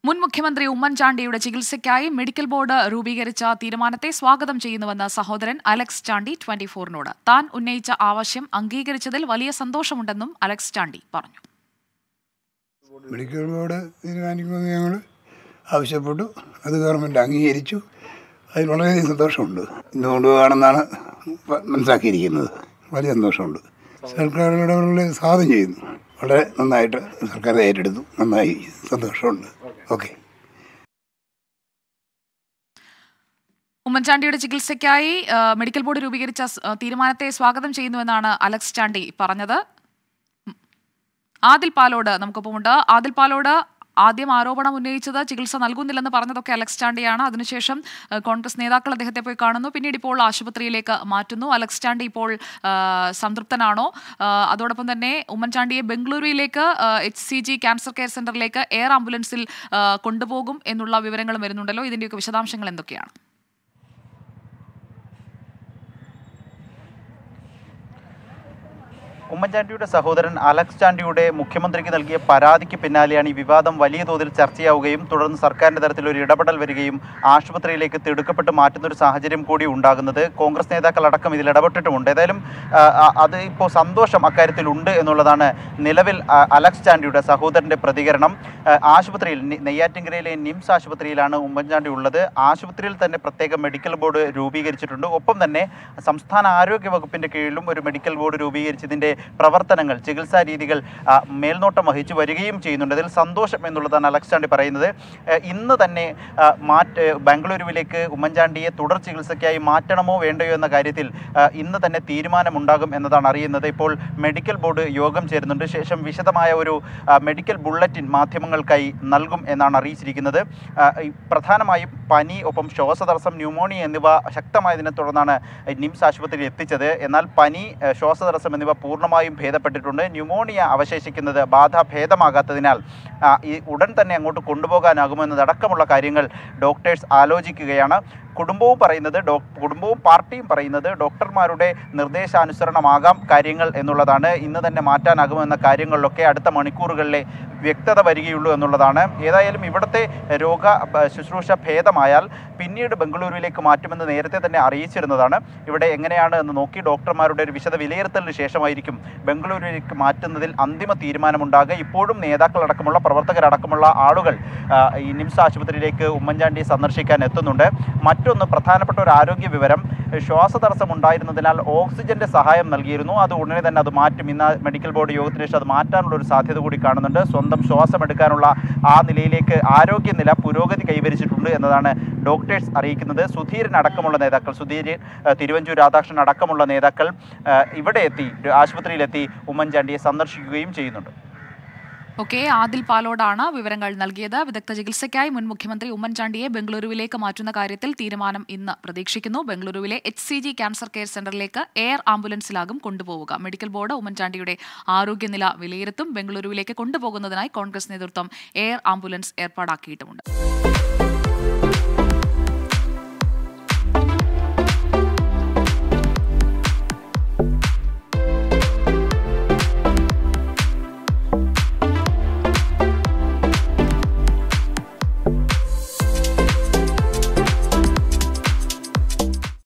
മുൻ മുഖ്യമന്ത്രി ഉമ്മൻചാണ്ടിയുടെ ചികിത്സയ്ക്കായി മെഡിക്കൽ ബോർഡ് രൂപീകരിച്ച തീരുമാനത്തെ സ്വാഗതം ചെയ്യുന്നുവെന്ന് സഹോദരൻ അലക്സ് ചാണ്ടി ട്വന്റി ഫോറിനോട് താൻ ഉന്നയിച്ച ആവശ്യം അംഗീകരിച്ചതിൽ വലിയ സന്തോഷമുണ്ടെന്നും അലക്സ് ചാണ്ടി പറഞ്ഞു മെഡിക്കൽ ബോർഡ് തീരുമാനിക്കുമെന്ന് ഞങ്ങൾ ആവശ്യപ്പെട്ടു അത് ഗവൺമെൻറ് അംഗീകരിച്ചു അതിൽ വളരെയധികം സന്തോഷമുണ്ട് ഇന്ന് കൊണ്ടുപോകാണെന്നാണ് പ- മനസ്സിലാക്കിയിരിക്കുന്നത് വലിയ സന്തോഷമുണ്ട് സർക്കാർ ഇടപെടലുകൾ സാധനം ചെയ്യുന്നു വളരെ നന്നായിട്ട് സർക്കാർ ഏറ്റെടുത്തു നന്നായി സന്തോഷമുണ്ട് ഓക്കെ ഉമ്മൻചാണ്ടിയുടെ ചികിത്സയ്ക്കായി ആ, മെഡിക്കൽ ബോർഡ് രൂപീകരിച്ച സ്- ആ, തീരുമാനത്തെ സ്വാഗതം ചെയ്യുന്നുവെന്നാണ് അലക്സ് ചാണ്ടി പറഞ്ഞത് ഉം. ആദിൽ പാലോട് നമുക്കൊപ്പമുണ്ട് ആദിൽ പാലോട് ആദ്യം ആരോപണം ഉന്നയിച്ചത് ചികിത്സ നൽകുന്നില്ലെന്ന് പറഞ്ഞതൊക്കെ അലക്സ് ചാണ്ടിയാണ് അതിനുശേഷം ആ, കോൺഗ്രസ് നേതാക്കൾ അദ്ദേഹത്തെ പോയി കാണുന്നു പിന്നീട് ഇപ്പോൾ ആശുപത്രിയിലേക്ക് മാറ്റുന്നു അലക്സ് ചാണ്ടി ഇപ്പോൾ ആ, സംതൃപ്തനാണോ ആ, അതോടൊപ്പം തന്നെ ഉമ്മൻചാണ്ടിയെ ബംഗളൂരുവിലേക്ക് H C G cancer care സെന്ററിലേക്ക് എയർ ആംബുലൻസിൽ ആ, കൊണ്ടുപോകും എന്നുള്ള വിവരങ്ങളും വരുന്നുണ്ടല്ലോ ഇതിന്റെയൊക്കെ വിശദാംശങ്ങൾ എന്തൊക്കെയാണ് ഉമ്മൻചാണ്ടിയുടെ സഹോദരൻ അലക്സ് ചാണ്ടിയുടെ മുഖ്യമന്ത്രിക്ക് നൽകിയ പരാതിക്ക് പിന്നാലെയാണ് ഈ വിവാദം വലിയ തോതിൽ ചർച്ചയാവുകയും തുടർന്ന് സർക്കാരിന്റെ തരത്തിൽ ഒരു ഇടപെടൽ വരികയും ആശുപത്രിയിലേക്ക് തിടുക്കപ്പെട്ട് മാറ്റുന്ന ഒരു സാഹചര്യം കൂടി ഉണ്ടാകുന്നത് കോൺഗ്രസ് നേതാക്കൾ അടക്കം ഇതിൽ ഇടപെട്ടിട്ടുമുണ്ട് ഏതായാലും ആ, ആ, അത് ഇപ്പോൾ സന്തോഷം അക്കാര്യത്തിൽ ഉണ്ട് എന്നുള്ളതാണ് നിലവിൽ ആ, അലക്സ് ചാണ്ടിയുടെ സഹോദരന്റെ പ്രതികരണം ആ, ആശുപത്രിയിൽ നി- നെയ്യാറ്റിൻകരയിലെ നിംസ് ആശുപത്രിയിലാണ് ഉമ്മൻചാണ്ടി ഉള്ളത് ആശുപത്രിയിൽ തന്നെ പ്രത്യേക മെഡിക്കൽ ബോർഡ് രൂപീകരിച്ചിട്ടുണ്ട് ഒപ്പം തന്നെ സംസ്ഥാന ആരോഗ്യ വകുപ്പിന്റെ കീഴിലും ഒരു മെഡിക്കൽ ബോർഡ് രൂപീകരിച്ചതിന്റെ പ്രവർത്തനങ്ങൾ ചികിത്സാ രീതികൾ ആ, മേൽനോട്ടം വഹിച്ചു വരികയും ചെയ്യുന്നുണ്ട് അതിൽ സന്തോഷം എന്നുള്ളതാണ് അലക്സ് ചാണ്ടി പറയുന്നത് ഏ, ഇന്ന് തന്നെ ആ, മാറ്റ് ബാംഗ്ലൂരുവിലേക്ക് ഉമ്മൻചാണ്ടിയെ തുടർ ചികിത്സയ്ക്കായി മാറ്റണമോ വേണ്ടയോ എന്ന കാര്യത്തിൽ ആ, ഇന്ന് തന്നെ തീരുമാനമുണ്ടാകും എന്നതാണ് അറിയുന്നത് ഇപ്പോൾ മെഡിക്കൽ ബോർഡ് യോഗം ചേരുന്നുണ്ട് ശേഷം വിശദമായ ഒരു ആ, മെഡിക്കൽ ബുള്ളറ്റിൻ മാധ്യമങ്ങൾക്കായി നൽകും എന്നാണ് അറിയിച്ചിരിക്കുന്നത് ആ, ഈ പ്രധാനമായും പനി ഒപ്പം ശ്വാസതടസ്സം ന്യൂമോണിയ എന്നിവ ശക്തമായതിനെ തുടർന്നാണ് നിംസ് ആശുപത്രിയിൽ എത്തിച്ചത് എന്നാൽ പനി ആ, ശ്വാസതടസ്സം എന്നിവ പൂർണ്ണമായും ഭേദപ്പെട്ടിട്ടുണ്ട് ന്യൂമോണിയ അവശേഷിക്കുന്നത് ബാധ ഭേദമാകാത്തതിനാൽ ആ, ഈ ഉടൻ തന്നെ അങ്ങോട്ട് കൊണ്ടുപോകാനാകുമോ എന്നതടക്കമുള്ള കാര്യങ്ങൾ ഡോക്ടേഴ്സ് ആലോചിക്കുകയാണ് കുടുംബവും പറയുന്നത് ഡോ കുടുംബവും പാർട്ടിയും പറയുന്നത് ഡോക്ടർമാരുടെ നിർദ്ദേശാനുസരണമാകാം കാര്യങ്ങൾ എന്നുള്ളതാണ് ഇന്ന് തന്നെ മാറ്റാനാകുമോ എന്ന കാര്യങ്ങളിലൊക്കെ അടുത്ത മണിക്കൂറുകളിലെ വ്യക്തത വരികയുള്ളൂ എന്നുള്ളതാണ് ഏതായാലും ഇവിടുത്തെ രോഗ ബ- ശുശ്രൂഷ ഭേദമായാൽ പിന്നീട് ബംഗളൂരുവിലേക്ക് മാറ്റുമെന്ന് നേരത്തെ തന്നെ അറിയിച്ചിരുന്നതാണ് ഇവിടെ എങ്ങനെയാണ് എന്ന് നോക്കി ഡോക്ടർമാരുടെ ഒരു വിശദ വിലയിരുത്തലിന് ശേഷമായിരിക്കും ബംഗളൂരുവിലേക്ക് മാറ്റുന്നതിൽ അന്തിമ തീരുമാനമുണ്ടാകുക ഇപ്പോഴും നേതാക്കളടക്കമുള്ള പ്രവർത്തകരടക്കമുള്ള ആളുകൾ ആ, ഈ നിംസ് ആശുപത്രിയിലേക്ക് ഉമ്മൻചാണ്ടിയെ സന്ദർശിക്കാൻ എത്തുന്നുണ്ട് മറ്റൊന്ന് പ്രധാനപ്പെട്ട ഒരു ആരോഗ്യ വിവരം ശ്വാസതടസ്സം ഉണ്ടായിരുന്നതിനാൽ ഓക്സിജന്റെ സഹായം നൽകിയിരുന്നു അത് ഉടനെ തന്നെ അത് മാറ്റും ഇന്ന് മെഡിക്കൽ ബോർഡ് യോഗത്തിന് ശേഷം അത് മാറ്റാനുള്ള ഒരു സാധ്യത കൂടി കാണുന്നുണ്ട് സ്വന്തം ശ്വാസം എടുക്കാനുള്ള ആ നിലയിലേക്ക് ആരോഗ്യനില പുരോഗതി കൈവരിച്ചിട്ടുണ്ട് എന്നതാണ് ഡോക്ടേഴ്സ് അറിയിക്കുന്നത് സുധീരൻ അടക്കമുള്ള നേതാക്കൾ സുധീരൻ ആ, തിരുവഞ്ചൂർ രാധാകൃഷ്ണൻ അടക്കമുള്ള നേതാക്കൾ ആ, ഇവിടെ എത്തി ആശുപത്രിയിലെത്തി ഉമ്മൻചാണ്ടിയെ സന്ദർശിക്കുകയും ചെയ്യുന്നുണ്ട് ഓക്കെ ആദിൽ പാലോടാണ് വിവരങ്ങൾ നൽകിയത് വിദഗ്ധ ചികിത്സയ്ക്കായി മുൻ മുഖ്യമന്ത്രി ഉമ്മൻചാണ്ടിയെ ബംഗളൂരുവിലേക്ക് മാറ്റുന്ന കാര്യത്തിൽ തീരുമാനം ഇന്ന് പ്രതീക്ഷിക്കുന്നു ബംഗളൂരുവിലെ H C G cancer care സെന്ററിലേക്ക് എയർ ആംബുലൻസിലാകും കൊണ്ടുപോവുക മെഡിക്കൽ ബോർഡ് ഉമ്മൻചാണ്ടിയുടെ ആരോഗ്യനില വിലയിരുത്തും ബംഗളൂരുവിലേക്ക് കൊണ്ടുപോകുന്നതിനായി കോൺഗ്രസ് നേതൃത്വം എയർ ആംബുലൻസ് ഏർപ്പാടാക്കിയിട്ടുമുണ്ട്